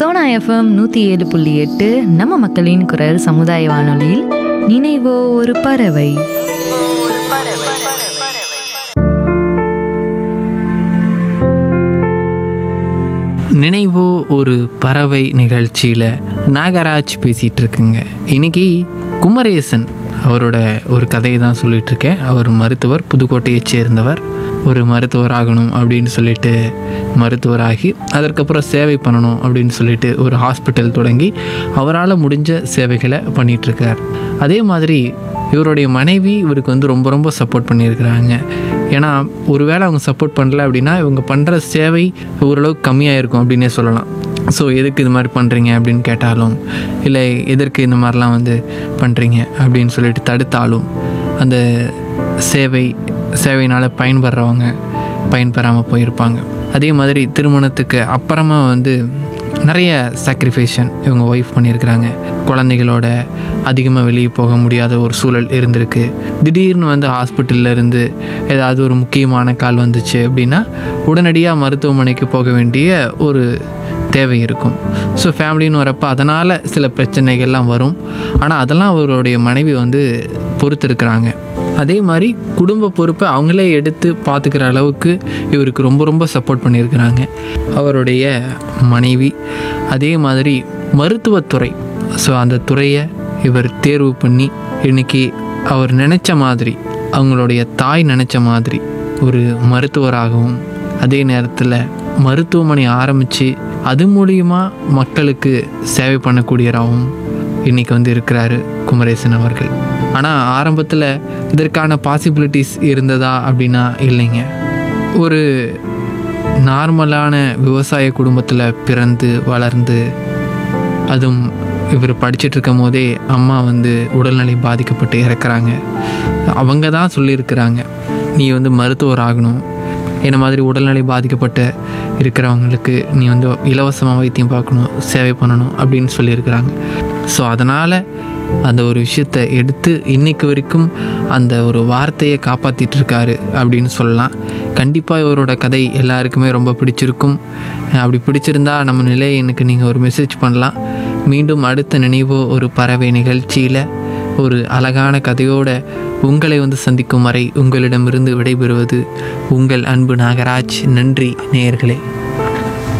Sona FM நூற்றி ஏழு புள்ளி எட்டு நம்ம மக்களின் குரல் சமுதாய வானொலியில் நினைவோ ஒரு பறவை நினைவோ ஒரு பறவை நிகழ்ச்சியில் நாகராஜ் பேசிகிட்டு இருக்குங்க இன்னைக்கு குமரேசன் அவரோட ஒரு கதையை தான் சொல்லிட்டு இருக்கேன் அவர் மருத்துவர் புதுக்கோட்டையைச் சேர்ந்தவர் ஒரு மருத்துவர் ஆகணும் அப்படின்னு சொல்லிட்டு மருத்துவராகி அதற்கப்புறம் சேவை பண்ணணும் அப்படின்னு சொல்லிட்டு ஒரு ஹாஸ்பிட்டல் தொடங்கி அவரால் முடிஞ்ச சேவைகளை பண்ணிகிட்ருக்கார் அதே மாதிரி இவருடைய மனைவி இவருக்கு வந்து ரொம்ப ரொம்ப சப்போர்ட் பண்ணியிருக்கிறாங்க ஏன்னா ஒருவேளை அவங்க சப்போர்ட் பண்ணல அப்படின்னா இவங்க பண்ணுற சேவை ஓரளவுக்கு கம்மியாக இருக்கும் அப்படின்னே சொல்லலாம் ஸோ எதுக்கு இது மாதிரி பண்ணுறீங்க அப்படின்னு கேட்டாலும் இல்லை எதற்கு இந்த மாதிரிலாம் வந்து பண்ணுறீங்க அப்படின்னு சொல்லிட்டு தடுத்தாலும் அந்த சேவை சேவையினால் பயன்பெறவங்க பயன்பெறாமல் போயிருப்பாங்க அதே மாதிரி திருமணத்துக்கு அப்புறமா வந்து நிறைய சாக்ரிஃபைஷன் இவங்க ஒய்ஃப் பண்ணியிருக்கிறாங்க குழந்தைகளோட அதிகமாக வெளியே போக முடியாத ஒரு சூழல் இருந்திருக்கு திடீர்னு வந்து ஹாஸ்பிட்டல்ல இருந்து ஏதாவது ஒரு முக்கியமான கால் வந்துச்சு அப்படின்னா உடனடியாக மருத்துவமனைக்கு போக வேண்டிய ஒரு தேவை இருக்கும் ஸோ ஃபேமிலின்னு வரப்போ அதனால் சில பிரச்சனைகள்லாம் வரும் ஆனால் அதெல்லாம் அவருடைய மனைவி வந்து பொறுத்திருக்கிறாங்க அதே மாதிரி குடும்ப பொறுப்பை அவங்களே எடுத்து பார்த்துக்கிற அளவுக்கு இவருக்கு ரொம்ப ரொம்ப சப்போர்ட் பண்ணியிருக்கிறாங்க அவருடைய மனைவி அதே மாதிரி மருத்துவத்துறை ஸோ அந்த துறையை இவர் தேர்வு பண்ணி இன்னைக்கு அவர் நினச்ச மாதிரி அவங்களுடைய தாய் நினச்ச மாதிரி ஒரு மருத்துவராகவும் அதே நேரத்தில் மருத்துவமனை ஆரம்பித்து அது மூலியமா மக்களுக்கு சேவை பண்ணக்கூடியவராகவும் இன்னைக்கு வந்து இருக்கிறாரு குமரேசன் அவர்கள் ஆனால் ஆரம்பத்தில் இதற்கான பாசிபிலிட்டிஸ் இருந்ததா அப்படின்னா இல்லைங்க ஒரு நார்மலான விவசாய குடும்பத்தில் பிறந்து வளர்ந்து அதுவும் இவர் படிச்சுட்டு இருக்கும் போதே அம்மா வந்து உடல்நிலை பாதிக்கப்பட்டு இறக்குறாங்க அவங்க தான் சொல்லியிருக்கிறாங்க நீ வந்து மருத்துவர் ஆகணும் என்ன மாதிரி உடல்நிலை பாதிக்கப்பட்ட இருக்கிறவங்களுக்கு நீ வந்து இலவசமாக வைத்தியம் பார்க்கணும் சேவை பண்ணணும் அப்படின்னு சொல்லியிருக்கிறாங்க ஸோ அதனால் அந்த ஒரு விஷயத்தை எடுத்து இன்னைக்கு வரைக்கும் அந்த ஒரு வார்த்தையை காப்பாற்றிட்டு இருக்காரு அப்படின்னு சொல்லலாம் கண்டிப்பாக இவரோட கதை எல்லாருக்குமே ரொம்ப பிடிச்சிருக்கும் அப்படி பிடிச்சிருந்தா நம்ம நிலையனுக்கு நீங்கள் ஒரு மெசேஜ் பண்ணலாம் மீண்டும் அடுத்த நினைவோ ஒரு பறவை நிகழ்ச்சியில் ஒரு அழகான கதையோட உங்களை வந்து சந்திக்கும் வரை உங்களிடமிருந்து விடைபெறுவது உங்கள் அன்பு நாகராஜ் நன்றி நேயர்களே